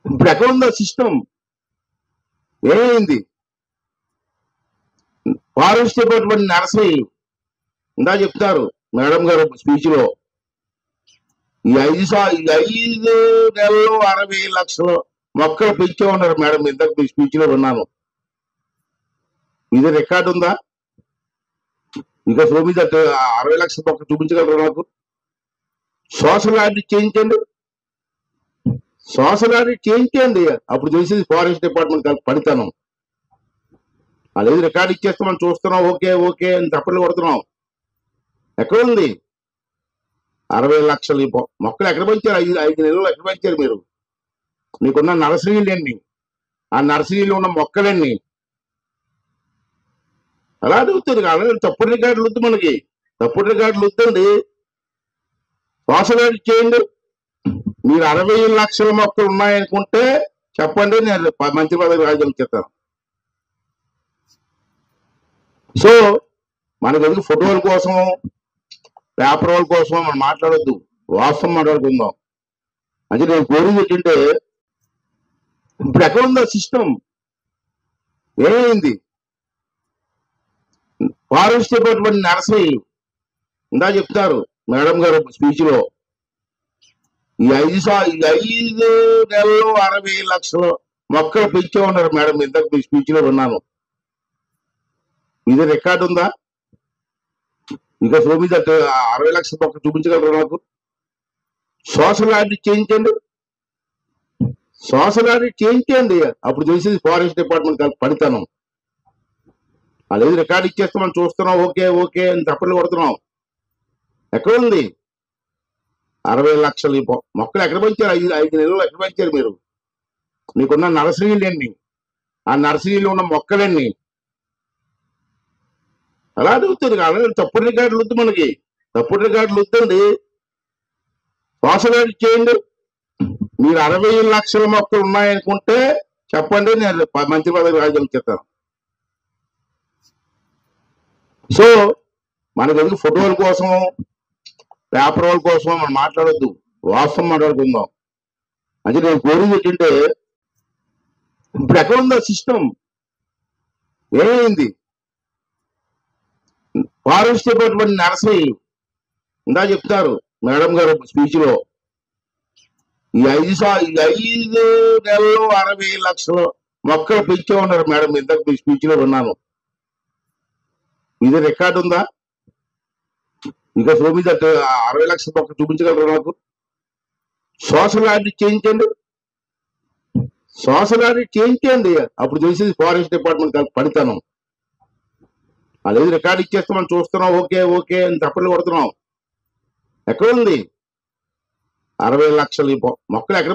ఇప్పుడు ఎక్కడ ఉందో సిస్టమ్ ఏమైంది ఫారెస్ట్ డిపార్ట్మెంట్ నర్సరీ ఇందా చెప్తారు మేడం గారు స్పీచ్ లో ఈ ఐదు సా ఈ ఐదు నెలల్లో అరవై లక్షలు మొక్కలు పెంచే ఉన్నారు మేడం ఇంతకు మీ స్పీచ్ లో విన్నాను ఇది రికార్డు ఉందా ఇంకా సో మీద అరవై లక్షల మొక్కలు చూపించగలరు నాకు సోషల్ ఆడిట్ చేయించండి సోషల్ ఆడిట్ చేయించండి అప్పుడు తెలిసింది ఫారెస్ట్ డిపార్ట్మెంట్ కాదు పనితనం అదేది రికార్డ్ ఇచ్చేస్తే మనం చూస్తున్నాం ఓకే ఓకే అని తప్పట్లు కొడుతున్నాం ఎక్కడ ఉంది అరవై లక్షలు ఈ మొ- మొక్కలు ఎక్కడ పెంచారు ఐదు ఐదు నెలలు ఎక్కడ పెంచారు మీరు మీకున్న నర్సరీలు ఎన్ని ఆ నర్సరీలో ఉన్న మొక్కలన్నీ అలా అడుగుతుంది కానీ తప్పుడు రికార్డులు వద్దు మనకి తప్పుడు రికార్డులు వద్దండి సోషల్ ఆడిట్ చేయండి మీరు అరవై లక్షల మొక్కలు ఉన్నాయనుకుంటే చెప్పండి నేను ప- మంత్రి పదవి రాజ్యం చెప్తాను సో మనకి ఎందుకు ఫోటోల కోసం పేపర్ వాళ్ళ కోసం మనం మాట్లాడొద్దు వాస్తవం మాట్లాడుకుందాం అంటే నేను కోరింది ఏంటంటే ఇప్పుడు ఎక్కడ ఉందో సిస్టమ్ ఏమైంది ఫారెస్ట్ డిపార్ట్మెంట్ నర్సరీ ఇందా చెప్తారు మేడం గారు స్పీచ్ లో ఈ ఐదు సా ఈ ఐదు నెలల్లో అరవై లక్షలు మొక్కలు పెంచే ఉన్నారు మేడం ఇంతకు మీ స్పీచ్ లో విన్నాను ఇది రికార్డు ఉందా ఇంకా సో మీద అరవై లక్షల మొక్కలు చూపించగలరు నాకు సోషల్ ఆడిట్ చేయించండి సోషల్ ఆడిట్ చేయించండి అప్పుడు తెలిసింది ఫారెస్ట్ డిపార్ట్మెంట్ కాదు పనితనం అదేది రికార్డ్ ఇచ్చేస్తే మనం చూస్తున్నాం ఓకే ఓకే అని తప్పట్లు కొడుతున్నాం ఎక్కడ ఉంది అరవై లక్షలు ఈ మొ- మొక్కలు ఎక్కడ పెంచారు ఐదు ఐదు నెలలు ఎక్కడ పెంచారు మీరు మీకున్న నర్సరీలు ఎన్ని ఆ నర్సరీలో ఉన్న మొక్కలన్నీ అలా అడుగుతుంది కానీ తప్పుడు రికార్డులు వద్దు మనకి తప్పుడు రికార్డులు వద్దండి సోషల్ ఆడిట్ చేయండి మీరు అరవై లక్షల మొక్కలు ఉన్నాయనుకుంటే చెప్పండి నేను ప- మంత్రి పదవి రాజ్యం చెప్తాను సో మనకి ఎందుకు ఫోటోల కోసం పేపర్ వాళ్ళ కోసం మనం మాట్లాడొద్దు వాస్తవం మాట్లాడుకుందాం అంటే నేను కోరింది ఏంటంటే ఇప్పుడు ఎక్కడ ఉందో సిస్టమ్ ఏమైంది ఫారెస్ట్ డిపార్ట్మెంట్ నర్సరీ ఇందా చెప్తారు మేడం గారు స్పీచ్ లో ఈ ఐదు సా ఈ ఐదు నెలల్లో అరవై లక్షలు మొక్కలు పెంచే ఉన్నారు మేడం ఇంతకు మీ స్పీచ్ లో విన్నాను ఇది రికార్డు ఉందా ఇంకా సో మీద అరవై లక్షల మొక్కలు చూపించగలరు నాకు సోషల్ ఆడిట్ చేయించండి సోషల్ ఆడిట్ చేయించండి అప్పుడు తెలిసింది ఫారెస్ట్ డిపార్ట్మెంట్ కాదు పనితనం అదేది రికార్డ్ ఇచ్చేస్తే మనం చూస్తున్నాం ఓకే ఓకే అని తప్పట్లు కొడుతున్నాం ఎక్కడ ఉంది అరవై లక్షలు ఈ మొ- మొక్కలు ఎక్కడ